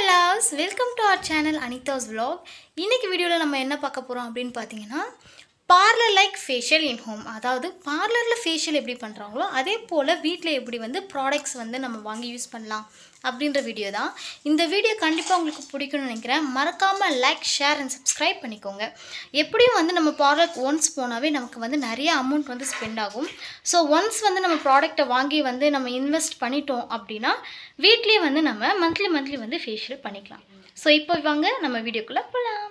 loves welcome to our channel Anitha's vlog இன்னைக்கு வீடியோவில் நம்ம என்ன பார்க்க போகிறோம் அப்படின்னு பார்த்தீங்கன்னா parlour like facial in home அதாவது பார்லரில் ஃபேஷியல் எப்படி பண்ணுறாங்களோ அதே போல் வீட்டில் எப்படி வந்து ப்ராடக்ட்ஸ் வந்து நம்ம வாங்கி யூஸ் பண்ணலாம் அப்படின்ற வீடியோ தான் இந்த வீடியோ கண்டிப்பாக உங்களுக்கு பிடிக்கும்னு நினைக்கிறேன் மறக்காமல் லைக் ஷேர் அண்ட் சப்ஸ்கிரைப் பண்ணிக்கோங்க எப்படியும் வந்து நம்ம ப்ராடக்ட் ஒன்ஸ் போனாவே நமக்கு வந்து நிறைய அமௌண்ட் வந்து ஸ்பெண்ட் ஆகும் ஸோ ஒன்ஸ் வந்து நம்ம ப்ராடக்ட்டை வாங்கி வந்து நம்ம இன்வெஸ்ட் பண்ணிட்டோம் அப்படின்னா வீட்லேயே வந்து நம்ம மந்த்லி மந்த்லி வந்து ஃபேஷியல் பண்ணிக்கலாம் ஸோ இப்போ வாங்க நம்ம வீடியோக்குள்ளே போகலாம்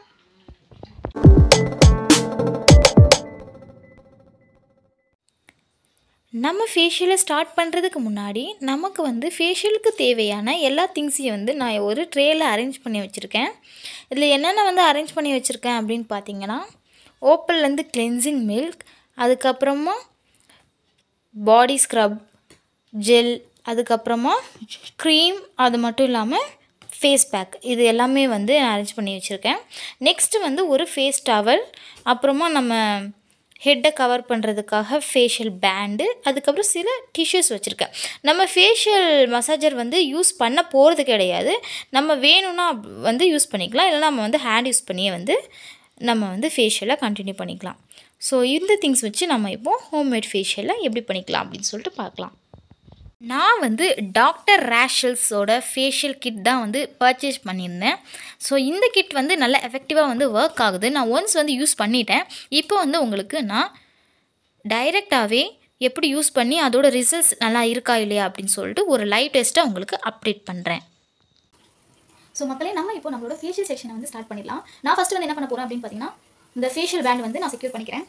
நம்ம ஃபேஷியலை ஸ்டார்ட் பண்ணுறதுக்கு முன்னாடி நமக்கு வந்து ஃபேஷியலுக்கு தேவையான எல்லா திங்ஸையும் வந்து நான் ஒரு ட்ரேயில் அரேஞ்ச் பண்ணி வச்சுருக்கேன் இதில் என்னென்ன வந்து அரேஞ்ச் பண்ணி வச்சுருக்கேன் அப்படின்னு பார்த்தீங்கன்னா ஓப்பல்லேருந்து கிளென்சிங் மில்க் அதுக்கப்புறமா பாடி ஸ்க்ரப் ஜெல் அதுக்கப்புறமா க்ரீம் அது மட்டும் இல்லாமல் ஃபேஸ் பேக் இது எல்லாமே வந்து அரேஞ்ச் பண்ணி வச்சுருக்கேன் நெக்ஸ்ட்டு வந்து ஒரு ஃபேஸ் டவல் அப்புறமா நம்ம ஹெட்டை கவர் பண்ணுறதுக்காக ஃபேஷியல் பேண்டு அதுக்கப்புறம் சில டிஷ்யூஸ் வச்சுருக்கேன் நம்ம ஃபேஷியல் மசாஜர் வந்து யூஸ் பண்ண போகிறது கிடையாது நம்ம வேணும்னா வந்து யூஸ் பண்ணிக்கலாம் இல்லைனா நம்ம வந்து ஹேண்ட் யூஸ் பண்ணியே வந்து நம்ம வந்து ஃபேஷியலை கண்டினியூ பண்ணிக்கலாம் ஸோ இந்த திங்ஸ் வச்சு நம்ம இப்போ ஹோம்மேட் ஃபேஷியலை எப்படி பண்ணிக்கலாம் அப்படின்னு சொல்லிட்டு பார்க்கலாம் நான் வந்து டாக்டர் ரேஷல்ஸோட ஃபேஷியல் கிட் தான் வந்து பர்ச்சேஸ் பண்ணியிருந்தேன் ஸோ இந்த கிட் வந்து நல்ல எஃபெக்டிவாக வந்து ஒர்க் ஆகுது நான் ஒன்ஸ் வந்து யூஸ் பண்ணிட்டேன் இப்போ வந்து உங்களுக்கு நான் டைரெக்டாகவே எப்படி யூஸ் பண்ணி அதோட ரிசல்ட்ஸ் நல்லா இருக்கா இல்லையா அப்படின்னு சொல்லிட்டு ஒரு லைவ் டெஸ்ட்டை உங்களுக்கு அப்டேட் பண்ணுறேன் ஸோ மக்களே நம்ம இப்போ நம்மளோட ஃபேஷியல் செக்ஷனை வந்து ஸ்டார்ட் பண்ணிடலாம் நான் ஃபஸ்ட்டு வந்து என்ன பண்ண போகிறேன் அப்படின்னு பார்த்தீங்கன்னா இந்த ஃபேஷியல் பேண்ட் வந்து நான் செக்யூர் பண்ணிக்கிறேன்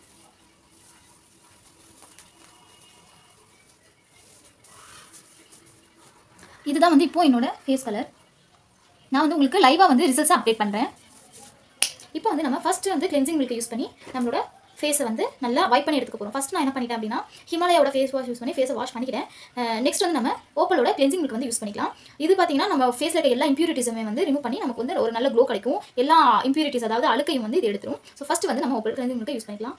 இதுதான் வந்து இப்போ என்னோட ஃபேஸ் கலர் நான் வந்து உங்களுக்கு லைவாக வந்து ரிசல்ட்ஸை அப்டேட் பண்ணுறேன் இப்போ வந்து நம்ம ஃபஸ்ட்டு வந்து கிளென்சிங் மில்க் யூஸ் பண்ணி நம்மளோட ஃபேஸை வந்து நல்லா வைப் பண்ணி எடுத்துக்க போகிறோம் ஃபஸ்ட் நான் என்ன பண்ணிட்டேன் அப்படின்னா ஹிமாலயாவோட ஃபேஸ் வாஷ் யூஸ் பண்ணி ஃபேஸை வாஷ் பண்ணிக்கிறேன் நெக்ஸ்ட் வந்து நம்ம ஓப்பலோட கிளென்சிங் மில்க் வந்து யூஸ் பண்ணிக்கலாம் இது பார்த்தீங்கன்னா நம்ம ஃபேஸில் இருக்க எல்லா இம்ப்யூரிட்டிஸுமே வந்து ரிமூவ் பண்ணி நமக்கு வந்து ஒரு நல்ல க்ளோ கிடைக்கும் எல்லா இம்ப்யூரிட்டிஸ் அதாவது அழுக்கையும் வந்து இது எடுத்துரும் ஸோ ஃபஸ்ட்டு வந்து நம்ம ஓப்பல் கிளென்சிங் மில்க்கை யூஸ் பண்ணிக்கலாம்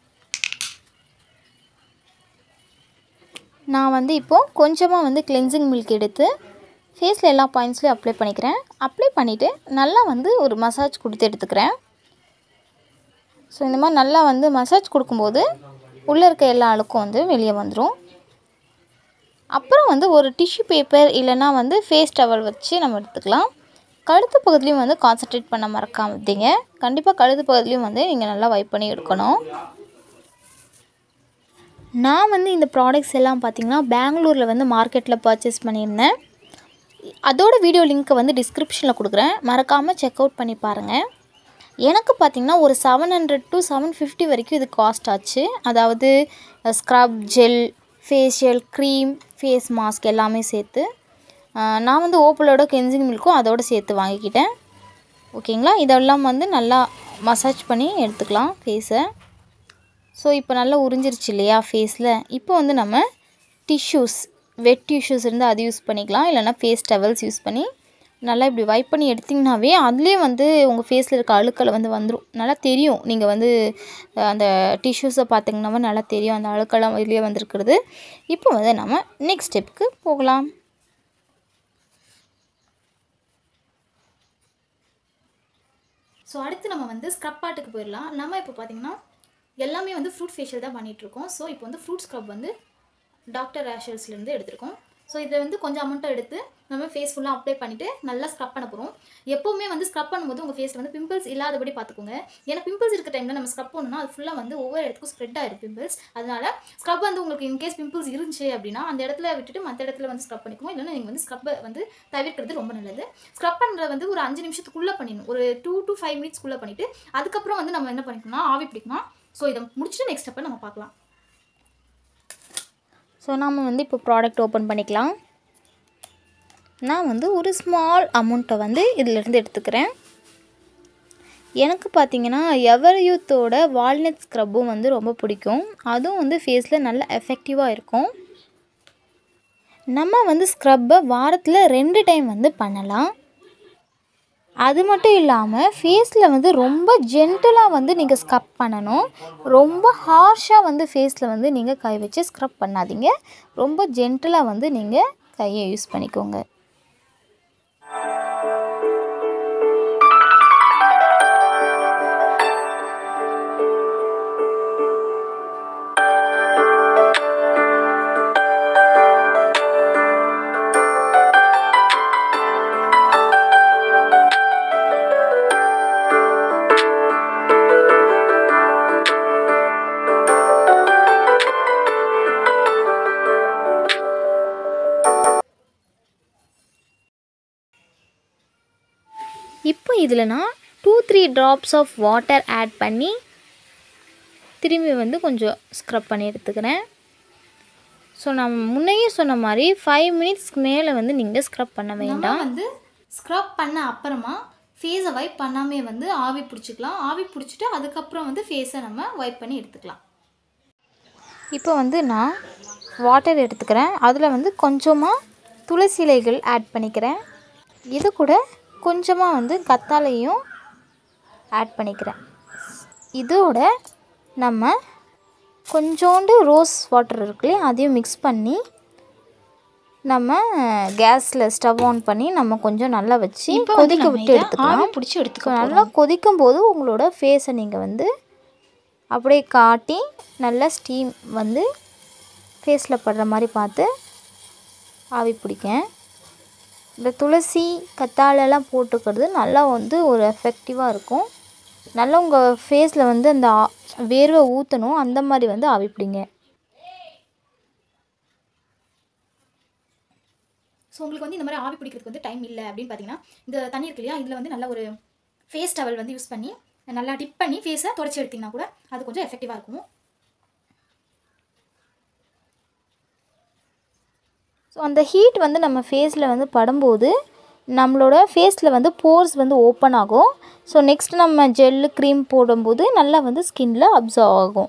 நான் வந்து இப்போது கொஞ்சமாக வந்து கிளென்சிங் மில்க் எடுத்து ஃபேஸில் எல்லா பாயிண்ட்ஸ்லையும் அப்ளை பண்ணிக்கிறேன் அப்ளை பண்ணிவிட்டு நல்லா வந்து ஒரு மசாஜ் கொடுத்து எடுத்துக்கிறேன் ஸோ இந்த மாதிரி நல்லா வந்து மசாஜ் கொடுக்கும்போது உள்ளே இருக்க எல்லா அழுக்கும் வந்து வெளியே வந்துடும் அப்புறம் வந்து ஒரு டிஷ்யூ பேப்பர் இல்லைன்னா வந்து ஃபேஸ் டவல் வச்சு நம்ம எடுத்துக்கலாம் கழுத்து பகுதிலையும் வந்து கான்சன்ட்ரேட் பண்ண மறக்காமதீங்க கண்டிப்பாக கழுத்து பகுதிலையும் வந்து நீங்கள் நல்லா வைப் பண்ணி எடுக்கணும் நான் வந்து இந்த ப்ராடக்ட்ஸ் எல்லாம் பார்த்திங்கன்னா பெங்களூரில் வந்து மார்க்கெட்டில் பர்ச்சேஸ் பண்ணியிருந்தேன் அதோட வீடியோ லிங்க்கை வந்து டிஸ்கிரிப்ஷனில் கொடுக்குறேன் மறக்காமல் செக் அவுட் பண்ணி பாருங்கள் எனக்கு பார்த்திங்கன்னா ஒரு seven hundred to seven fifty வரைக்கும் இது காஸ்ட் ஆச்சு அதாவது scrub gel facial cream face mask எல்லாமே சேர்த்து அஹ், நான் வந்து ஓப்பலோட கென்சிங் மில்க்கும் அதோடு சேர்த்து வாங்கிக்கிட்டேன் ஓகேங்களா இதெல்லாம் வந்து நல்லா மசாஜ் பண்ணி எடுத்துக்கலாம் ஃபேஸை ஸோ இப்போ நல்லா உறிஞ்சிருச்சு இல்லையா ஃபேஸில் இப்போ வந்து நம்ம டிஷ்யூஸ் வெட் டிஷ்யூஸ் இருந்தால் அது யூஸ் பண்ணிக்கலாம் இல்லைனா ஃபேஸ் டவல்ஸ் யூஸ் பண்ணி நல்லா இப்படி வைப் பண்ணி எடுத்திங்கனாவே அதுலேயே வந்து உங்கள் ஃபேஸில் இருக்க அழுக்களை வந்து வந்துடும் நல்லா தெரியும் நீங்கள் வந்து அஹ், அந்த டிஷ்யூஸை பார்த்தீங்கன்னாவே நல்லா தெரியும் அந்த அழுக்கெல்லாம் வெளியே வந்திருக்கிறது இப்போ வந்து நம்ம நெக்ஸ்ட் ஸ்டெப்புக்கு போகலாம் ஸோ அடுத்து நம்ம வந்து ஸ்க்ரப் பாட்டுக்கு போயிடலாம் நம்ம இப்போ பார்த்தீங்கன்னா எல்லாமே வந்து ஃப்ரூட் ஃபேஷியல் தான் பண்ணிட்டு இருக்கோம் ஸோ இப்போ வந்து ஃப்ரூட் ஸ்க்ரப் வந்து டாக்டர் ரேஷல்ஸ்லேருந்து எடுத்திருக்கோம் ஸோ இதை வந்து கொஞ்சம் அமௌண்ட்டை எடுத்து நம்ம ஃபேஸ் ஃபுல்லாக அப்ளை பண்ணிவிட்டு நல்லா ஸ்க்ரப் பண்ண போகிறோம் எப்போவுமே வந்து ஸ்க்ரப் பண்ணும்போது உங்கள் ஃபேஸில் வந்து பிம்பிள்ஸ் இல்லாதபடி பார்த்துக்கோங்க ஏன்னா பிம்பிள்ஸ் இருக்க டைமில் நம்ம ஸ்க்ரப் பண்ணணும்னா அது ஃபுல்லாக வந்து ஒவ்வொரு இடத்துக்கும் ஸ்ப்ரெட் ஆயிரும் பிம்பிள்ஸ் அதனால ஸ்க்ரப் வந்து உங்களுக்கு இன்கேஸ் பிம்பிள்ஸ் இருந்துச்சு அப்படின்னா அந்த இடத்துல விட்டுட்டு மற்ற இடத்துல வந்து ஸ்க்ரப் பண்ணிக்கோங்க இல்லைன்னா நீங்கள் வந்து ஸ்க்ரப்பை வந்து தவிர்க்கிறது ரொம்ப நல்லது ஸ்க்ரப் பண்ணுறது வந்து ஒரு அஞ்சு நிமிஷத்துக்குள்ளே பண்ணிடணும் ஒரு டூ டு ஃபைவ் மினிட்ஸ்க்குள்ளே பண்ணிவிட்டு அதுக்கப்புறம் வந்து நம்ம என்ன பண்ணிக்கணும்னா ஆவி பிடிக்கணும் ஸோ இதை முடிச்சுட்டு நெக்ஸ்ட் ஸ்டெப்பை நம்ம பார்க்கலாம் ஸோ நாம் வந்து இப்போ ப்ராடக்ட் ஓப்பன் பண்ணிக்கலாம் நான் வந்து ஒரு ஸ்மால் அமௌண்ட்டை வந்து இதிலேருந்து எடுத்துக்கிறேன் எனக்கு பார்த்தீங்கன்னா எவர் யூத்தோட வால்நட் ஸ்க்ரப்பும் வந்து ரொம்ப பிடிக்கும் அதுவும் வந்து ஃபேஸில் நல்ல எஃபெக்டிவாக இருக்கும் நம்ம வந்து ஸ்க்ரப்பை வாரத்தில் ரெண்டு டைம் வந்து பண்ணலாம் அது மட்டும் இல்லாமல் ஃபேஸில் வந்து ரொம்ப ஜென்டலாக வந்து நீங்கள் ஸ்க்ரப் பண்ணணும் ரொம்ப ஹார்ஷாக வந்து ஃபேஸில் வந்து நீங்கள் கை வச்சு ஸ்க்ரப் பண்ணாதீங்க ரொம்ப ஜென்டலாக வந்து நீங்கள் கையை யூஸ் பண்ணிக்கோங்க இப்போ இதில் நான் two three drops of water add பண்ணி திரும்பி வந்து கொஞ்சம் ஸ்க்ரப் பண்ணி எடுத்துக்கிறேன் ஸோ நான் முன்னையே சொன்ன மாதிரி ஃபைவ் மினிட்ஸ்க்கு மேலே வந்து நீங்கள் ஸ்க்ரப் பண்ண நம்ம வேண்டாம் வந்து ஸ்க்ரப் பண்ண அப்புறமா ஃபேஸை வைப் பண்ணாமே வந்து ஆவி பிடிச்சிக்கலாம் ஆவி பிடிச்சிட்டு அதுக்கப்புறம் வந்து ஃபேஸை நம்ம வைப் பண்ணி எடுத்துக்கலாம் இப்போ வந்து நான் வாட்டர் எடுத்துக்கிறேன் அதில் வந்து கொஞ்சமாக துளசி இலைகள் ஆட் பண்ணிக்கிறேன் இது கூட கொஞ்சமாக வந்து கத்தாழையும் ஆட் பண்ணிக்கிறேன் இதோட நம்ம கொஞ்சோண்டு ரோஸ் வாட்டர் இருக்குல்லையே அதையும் மிக்ஸ் பண்ணி நம்ம கேஸில் ஸ்டவ் ஆன் பண்ணி நம்ம கொஞ்சம் நல்லா வச்சு இப்போ வந்து கொதிக்க நம்ம விட்டு இதை எடுத்துக்கலாம் ஆவி பிடிச்சி எடுத்துக்க ஸோ நல்லா கொதிக்கும் போது உங்களோட ஃபேஸை நீங்கள் வந்து அப்படியே காட்டி நல்லா ஸ்டீம் வந்து ஃபேஸில் படுற மாதிரி பார்த்து ஆவி பிடிக்க இந்த துளசி கத்தாழெல்லாம் போட்டுக்கிறது நல்லா வந்து ஒரு எஃபெக்டிவாக இருக்கும் நல்லா உங்கள் ஃபேஸில் வந்து அந்த ஆ- வேர்வை ஊற்றணும் அந்த மாதிரி வந்து ஆவி பிடிங்க ஸோ உங்களுக்கு வந்து இந்த மாதிரி ஆவி பிடிக்கிறதுக்கு வந்து டைம் இல்லை அப்படின்னு பார்த்தீங்கன்னா இந்த தண்ணி இருக்கு இல்லையா இதில் வந்து நல்ல ஒரு ஃபேஸ் டவல் வந்து யூஸ் பண்ணி நல்லா டிப் பண்ணி ஃபேஸை தொடச்சி எடுத்தீங்கன்னா கூட அது கொஞ்சம் எஃபெக்டிவாக இருக்கும் ஸோ அந்த ஹீட் வந்து நம்ம ஃபேஸில் வந்து படும்போது நம்மளோட ஃபேஸில் வந்து போர்ஸ் வந்து ஓப்பன் ஆகும் ஸோ நெக்ஸ்ட் நம்ம ஜெல்லு க்ரீம் போடும்போது நல்லா வந்து ஸ்கின்ல அப்சர்வ் ஆகும்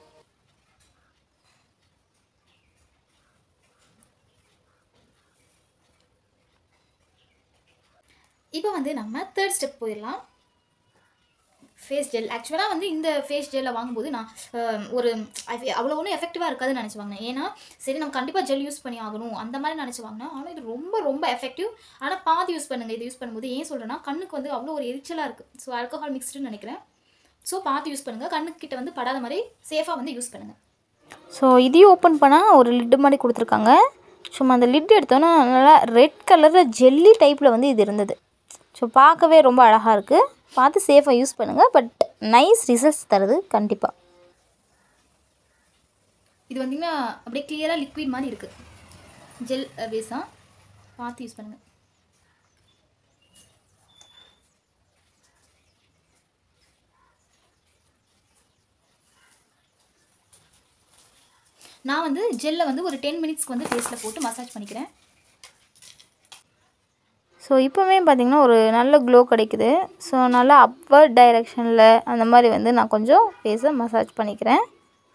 இப்போ வந்து நம்ம தேர்ட் ஸ்டெப் போயிடலாம் ஃபேஸ் ஜெல் ஆக்சுவலாக வந்து இந்த ஃபேஸ் ஜெல்லை வாங்கும்போது நான் அஹ், ஒரு அது அவ்வளோ ஒன்றும் எஃபெக்டிவாக இருக்காதுன்னு நினச்சி வாங்கினேன் ஏன்னா சரி நம்ம கண்டிப்பாக ஜெல் யூஸ் பண்ணி ஆகணும் அந்த மாதிரி நினச்சி வாங்கினேன் ஆனால் இது ரொம்ப ரொம்ப எஃபெக்டிவ் ஆனால் பாதி யூஸ் பண்ணுங்கள் இது யூஸ் பண்ணும்போது ஏன் சொல்கிறேன்னா கண்ணுக்கு வந்து அவ்வளோ ஒரு எரிச்சலாக இருக்குது ஸோ ஆல்கஹால் மிக்ஸ்டுன்னு நினைக்கிறேன் ஸோ பார்த்து யூஸ் பண்ணுங்கள் கண்ணுக்கிட்ட வந்து படாத மாதிரி சேஃபாக வந்து யூஸ் பண்ணுங்கள் ஸோ இதையும் ஓப்பன் பண்ணால் ஒரு லிட்டு மாதிரி கொடுத்துருக்காங்க சும்மா அந்த லிட் எடுத்தோன்னா நல்லா ரெட் கலரில் ஜெல்லி டைப்பில் வந்து இது இருந்தது ஸோ பார்க்கவே ரொம்ப அழகாக இருக்குது பார்த்து சேஃபாக யூஸ் பண்ணுங்கள் பட் நைஸ் ரிசல்ட்ஸ் தருது கண்டிப்பாக இது வந்தீங்கன்னா அப்படியே கிளியராக லிக்விட் மாதிரி இருக்குது ஜெல் பேஸாக பார்த்து யூஸ் பண்ணுங்கள் நான் வந்து ஜெல்லை வந்து ஒரு டென் மினிட்ஸ்க்கு வந்து ஃபேஸில் போட்டு மசாஜ் பண்ணிக்கிறேன் ஸோ இப்போவே பார்த்திங்கன்னா ஒரு நல்ல க்ளோ கிடைக்குது ஸோ நல்லா அப்வர்ட் டைரெக்ஷனில் அந்த மாதிரி வந்து நான் கொஞ்சம் ஃபேஸை மசாஜ் பண்ணிக்கிறேன்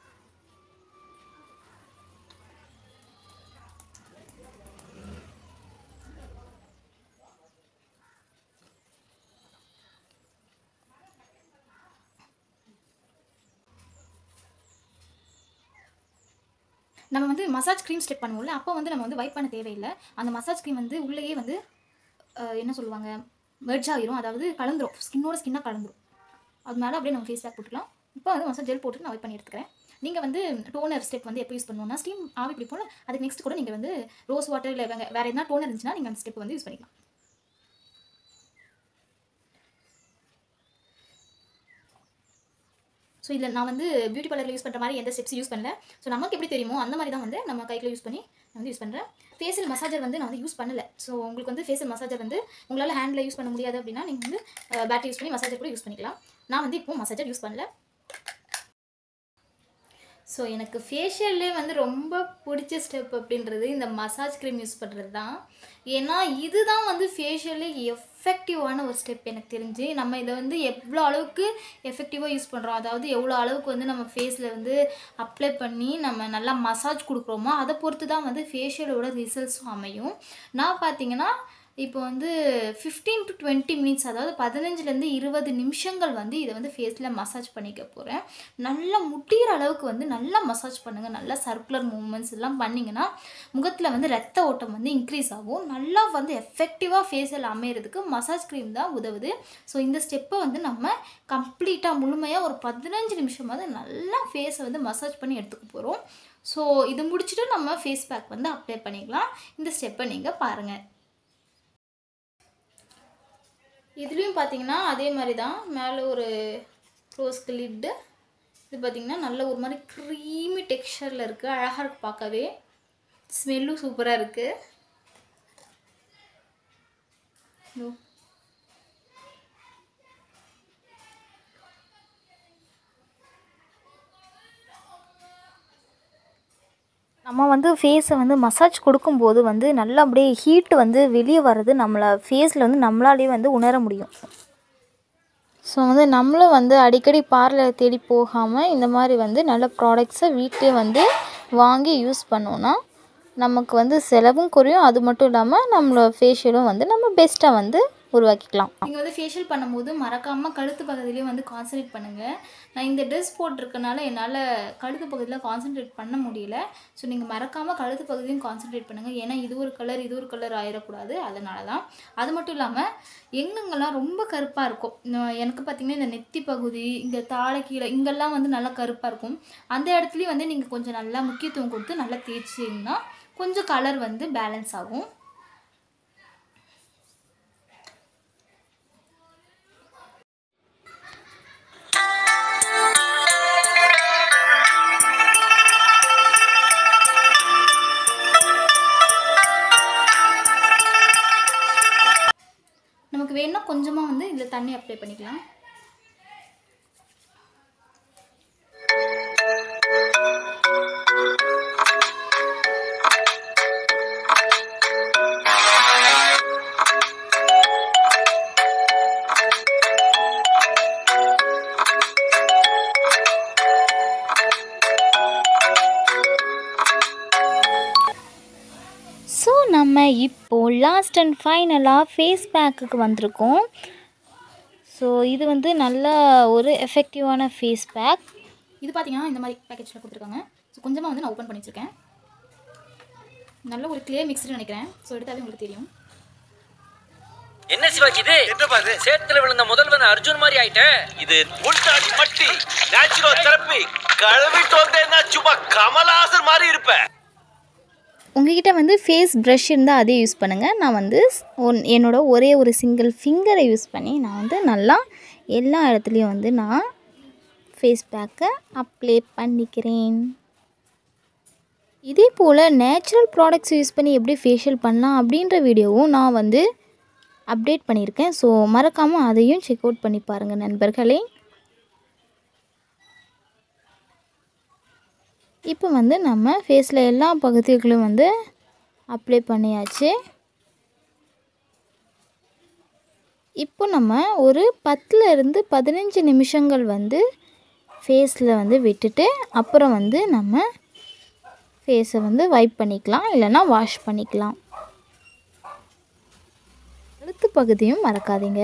நம்ம வந்து மசாஜ் க்ரீம் ஸ்டெப் பண்ணுவோம்ல அப்போ வந்து நம்ம வந்து வைப் பண்ண தேவையில்லை அந்த மசாஜ் க்ரீம் வந்து உள்ளேயே வந்து அஹ், என்ன சொல்லுவாங்க மெர்ஜ் ஆகிரும் அதாவது கலந்துரும் ஸ்கின்னோட ஸ்கின்னாக கலந்துரும் அது மேலே அப்படியே நம்ம ஃபேஸ் பேக் போட்டுக்கலாம் இப்போ வந்து மசாஜ் ஜெல் போட்டு நான் வைப் பண்ணி எடுத்துக்கிறேன் நீங்கள் வந்து டோனர் ஸ்டெப் வந்து எப்போ யூஸ் பண்ணுவோம்னா ஸ்டீம் ஆவி பிடிப்போம்ல அதுக்கு நெக்ஸ்ட் கூட நீங்கள் வந்து ரோஸ் வாட்டர் இல்லை வேறு வேறு எதனா டோனர் இருந்துச்சுன்னா நீங்கள் அந்த ஸ்டெப் வந்து யூஸ் பண்ணிக்கலாம் ஸோ இதில் நான் வந்து பியூட்டி பார்லரில் யூஸ் பண்ணுற மாதிரி எந்த ஸ்டெப்ஸ் யூஸ் பண்ணல ஸோ நமக்கு எப்படி தெரியுமோ அந்த மாதிரி தான் வந்து நம்ம கையில் யூஸ் பண்ணி நான் வந்து யூஸ் பண்ணுறேன் ஃபேஷியல் மசாஜர் வந்து நான் வந்து யூஸ் பண்ணல ஸோ உங்களுக்கு வந்து ஃபேஷியல் மசாஜர் வந்து உங்களால் ஹேண்டில் யூஸ் பண்ண முடியாது அப்படின்னா நீங்கள் வந்து பேட்டரி யூஸ் பண்ணி மசாஜர் கூட யூஸ் பண்ணிக்கலாம் நான் வந்து இப்போ மசாஜர் யூஸ் பண்ணல ஸோ எனக்கு ஃபேஷியல்லே வந்து ரொம்ப பிடிச்ச ஸ்டெப் அப்படின்றது இந்த மசாஜ் க்ரீம் யூஸ் பண்ணுறது தான் ஏன்னா இதுதான் வந்து ஃபேஷியல்லே எஃபெக்டிவான ஒரு ஸ்டெப் எனக்கு தெரிஞ்சு நம்ம இதை வந்து எவ்வளோ அளவுக்கு எஃபெக்டிவாக யூஸ் பண்ணுறோம் அதாவது எவ்வளோ அளவுக்கு வந்து நம்ம ஃபேஸில் வந்து அப்ளை பண்ணி நம்ம நல்லா மசாஜ் கொடுக்குறோமோ அதை பொறுத்து தான் வந்து ஃபேஷியலோட ரிசல்ட்ஸும் அமையும் நான் பார்த்தீங்கன்னா இப்போ வந்து ஃபிஃப்டீன் டு டுவெண்ட்டி மினிட்ஸ் அதாவது பதினஞ்சுலேருந்து இருபது நிமிஷங்கள் வந்து இதை வந்து ஃபேஸில் மசாஜ் பண்ணிக்க போகிறேன் நல்லா முட்டிகிற அளவுக்கு வந்து நல்லா மசாஜ் பண்ணுங்கள் நல்லா சர்க்குலர் மூமெண்ட்ஸ் எல்லாம் பண்ணிங்கன்னா முகத்தில் வந்து ரத்த ஓட்டம் வந்து இன்க்ரீஸ் ஆகும் நல்லா வந்து எஃபெக்டிவாக ஃபேஸில் அமையிறதுக்கு மசாஜ் க்ரீம் தான் உதவுது ஸோ இந்த ஸ்டெப்பை வந்து நம்ம கம்ப்ளீட்டாக முழுமையாக ஒரு பதினஞ்சு நிமிஷமாவது நல்லா ஃபேஸை வந்து மசாஜ் பண்ணி எடுத்துக்க போகிறோம் ஸோ இது முடிச்சுட்டு நம்ம ஃபேஸ் பேக் வந்து அப்ளை பண்ணிக்கலாம் இந்த ஸ்டெப்பை நீங்கள் பாருங்கள் இதுலேயும் பார்த்தீங்கன்னா அதே மாதிரி தான் மேலே ஒரு ரோஸ்க்கு லிட்டு இது பார்த்தீங்கன்னா நல்ல ஒரு மாதிரி க்ரீமி டெக்ஸ்சரில் இருக்குது அழகாக இருக்குது பார்க்கவே ஸ்மெல்லும் சூப்பராக இருக்குது நம்ம வந்து ஃபேஸை வந்து மசாஜ் கொடுக்கும்போது வந்து நல்லா அப்படியே ஹீட் வந்து வெளியே வர்றது நம்மளை ஃபேஸில் வந்து நம்மளாலேயே வந்து உணர முடியும் ஸோ வந்து நம்மளும் வந்து அடிக்கடி பார்லர் தேடி போகாமல் இந்த மாதிரி வந்து நல்ல ப்ராடக்ட்ஸை வீட்டிலே வந்து வாங்கி யூஸ் பண்ணோன்னா நமக்கு வந்து செலவும் குறையும் அது மட்டும் இல்லாமல் நம்மளோட ஃபேஷியலும் வந்து நம்ம பெஸ்ட்டாக வந்து உருவாக்கிக்கலாம் நீங்கள் வந்து ஃபேஷியல் பண்ணும்போது மறக்காமல் கழுத்து பகுதியிலையும் வந்து கான்சன்ட்ரேட் பண்ணுங்கள் நான் இந்த ட்ரெஸ் போட்டிருக்கனால என்னால் கழுத்து பகுதியில் கான்சன்ட்ரேட் பண்ண முடியல ஸோ நீங்கள் மறக்காமல் கழுத்து பகுதியும் கான்சன்ட்ரேட் பண்ணுங்கள் ஏன்னா இது ஒரு கலர் இது ஒரு கலர் ஆயிடக்கூடாது அதனால தான் அது மட்டும் இல்லாமல் எங்கெங்கெல்லாம் ரொம்ப கருப்பாக இருக்கும் நான் எனக்கு பார்த்திங்கன்னா இந்த நெத்தி பகுதி இங்கே தாழை கீழே இங்கெல்லாம் வந்து நல்லா கருப்பாக இருக்கும் அந்த இடத்துலையும் வந்து நீங்கள் கொஞ்சம் நல்லா முக்கியத்துவம் கொடுத்து நல்லா தேய்ச்சிங்கன்னா கொஞ்சம் கலர் வந்து பேலன்ஸ் ஆகும் நமக்கு வேணும்னா கொஞ்சமாக வந்து இதில் தண்ணி அப்ளை பண்ணிக்கலாம் ஸோ நம்ம இப்போது லாஸ்ட் அண்ட் ஃபைனலாக ஃபேஸ் பேக்குக்கு வந்திருக்கோம் ஸோ இது வந்து நல்ல ஒரு எஃபெக்டிவான ஃபேஸ் பேக் இது பார்த்தீங்கன்னா இந்த மாதிரி பேக்கேஜில் கொடுத்துருக்காங்க ஸோ கொஞ்சமாக வந்து நான் ஓப்பன் பண்ணி வச்சிருக்கேன் நல்ல ஒரு கிளியர் மிக்ஸ்டு நினைக்கிறேன் ஸோ எடுத்தாலே உங்களுக்கு தெரியும் என்ன சிவாஜி இது என்ன பாரு சேத்துல விழுந்த முதல்வன் அர்ஜுன் மாதிரி ஆயிட்ட இது முல்தானி மட்டி நேச்சுரல் தெரப்பி கழுவிட்டு வந்தேன்னா சும்மா கமலஹாசன் மாதிரி இருப்ப உங்ககிட்ட வந்து ஃபேஸ் ப்ரஷ் இருந்தால் அதே யூஸ் பண்ணுங்கள் நான் வந்து ஒன் என்னோட ஒரே ஒரு சிங்கிள் ஃபிங்கரை யூஸ் பண்ணி நான் வந்து நல்லா எல்லா இடத்துலையும் வந்து நான் ஃபேஸ் பேக்கை அப்ளை பண்ணிக்கிறேன் இதே போல் நேச்சுரல் ப்ராடக்ட்ஸ் யூஸ் பண்ணி எப்படி ஃபேஷியல் பண்ணலாம் அப்படின்ற வீடியோவும் நான் வந்து அப்டேட் பண்ணியிருக்கேன் ஸோ மறக்காமல் அதையும் செக் அவுட் பண்ணி பாருங்கள் நண்பர்களே இப்போ வந்து நம்ம ஃபேஸில் எல்லா பகுதிகளும் வந்து அப்ளை பண்ணியாச்சு இப்போ நம்ம ஒரு பத்துல இருந்து பதினஞ்சு நிமிஷங்கள் வந்து ஃபேஸில் வந்து விட்டுட்டு அப்புறம் வந்து நம்ம ஃபேஸை வந்து வைப் பண்ணிக்கலாம் இல்லைன்னா வாஷ் பண்ணிக்கலாம் கழுத்து பகுதியும் மறக்காதீங்க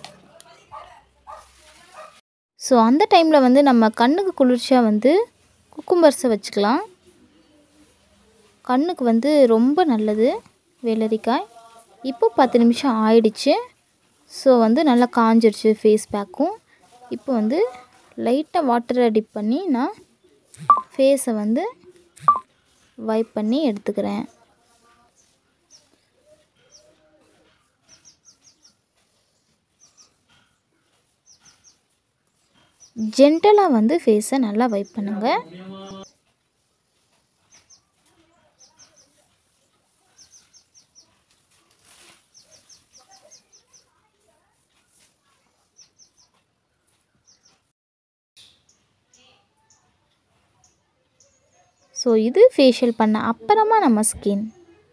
ஸோ அந்த டைமில் வந்து நம்ம கண்ணுக்கு குளிர்ச்சியாக வந்து குக்கும்பர்ஸை வச்சுக்கலாம் கண்ணுக்கு வந்து ரொம்ப நல்லது வெள்ளரிக்காய் இப்போ பத்து நிமிஷம் ஆயிடுச்சு ஸோ வந்து நல்லா காஞ்சிருச்சு ஃபேஸ் பேக்கும் இப்போ வந்து லைட்டாக வாட்டரை டிப் பண்ணி நான் ஃபேஸை வந்து வைப் பண்ணி எடுத்துக்கிறேன் ஜென்டலாக வந்து ஃபேஸை நல்லா வைப் பண்ணுங்கள் ஸோ இது ஃபேஷியல் பண்ண அப்புறமா நம்ம ஸ்கின்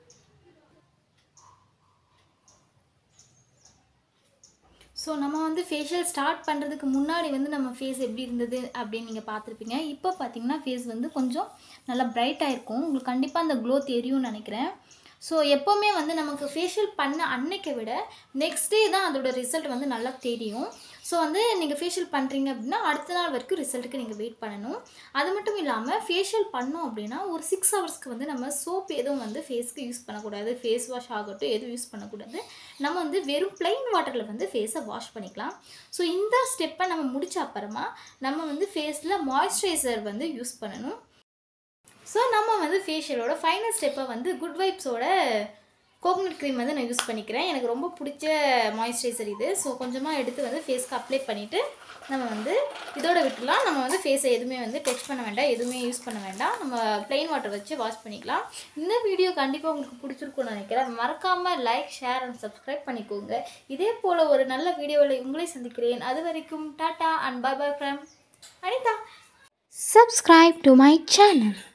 ஸோ நம்ம வந்து ஃபேஷியல் ஸ்டார்ட் பண்ணுறதுக்கு முன்னாடி வந்து நம்ம ஃபேஸ் எப்படி இருந்தது அப்படின்னு நீங்கள் பார்த்துருப்பீங்க இப்போ பார்த்தீங்கன்னா ஃபேஸ் வந்து கொஞ்சம் நல்லா பிரைட்டாக இருக்கும் உங்களுக்கு கண்டிப்பாக அந்த க்ளோ தெரியும்னு நினைக்கிறேன் ஸோ எப்போவுமே வந்து நமக்கு ஃபேஷியல் பண்ண அன்னைக்கை விட நெக்ஸ்ட் டே தான் அதோட ரிசல்ட் வந்து நல்லா தெரியும் ஸோ வந்து நீங்கள் ஃபேஷியல் பண்ணுறீங்க அப்படின்னா அடுத்த நாள் வரைக்கும் ரிசல்ட்டுக்கு நீங்கள் வெயிட் பண்ணணும் அது மட்டும் இல்லாமல் ஃபேஷியல் பண்ணோம் அப்படின்னா ஒரு சிக்ஸ் ஹவர்ஸ்க்கு வந்து நம்ம சோப் எதுவும் வந்து ஃபேஸ்க்கு யூஸ் பண்ணக்கூடாது ஃபேஸ் வாஷ் ஆகட்டும் எதுவும் யூஸ் பண்ணக்கூடாது நம்ம வந்து வெறும் plain வாட்டரில் வந்து ஃபேஸை வாஷ் பண்ணிக்கலாம் ஸோ இந்த ஸ்டெப்பை நம்ம முடிச்ச அப்புறமா நம்ம வந்து ஃபேஸில் மாய்ஸ்சரைசர் வந்து யூஸ் பண்ணணும் ஸோ நம்ம வந்து ஃபேஷியலோட ஃபைனல் ஸ்டெப்பை வந்து குட் வைப்ஸோட கோகனட் க்ரீம் வந்து நான் யூஸ் பண்ணிக்கிறேன் எனக்கு ரொம்ப பிடிச்ச மாய்ஸ்சரைசர் இது ஸோ கொஞ்சமாக எடுத்து வந்து ஃபேஸ்க்கு அப்ளை பண்ணிவிட்டு நம்ம வந்து இதோட விட்டுலாம் நம்ம வந்து ஃபேஸை எதுவுமே வந்து டச் பண்ண வேண்டாம் எதுவுமே யூஸ் பண்ண வேண்டாம் நம்ம plain வாட்டர் வச்சு வாஷ் பண்ணிக்கலாம் இந்த வீடியோ கண்டிப்பாக உங்களுக்கு பிடிச்சிருக்கும்னு நினைக்கிறேன் மறக்காமல் லைக் ஷேர் அண்ட் சப்ஸ்கிரைப் பண்ணிக்கோங்க இதே போல் ஒரு நல்ல வீடியோவில் உங்களை சந்திக்கிறேன் அது வரைக்கும் tata and bye bye from Anitha subscribe to my channel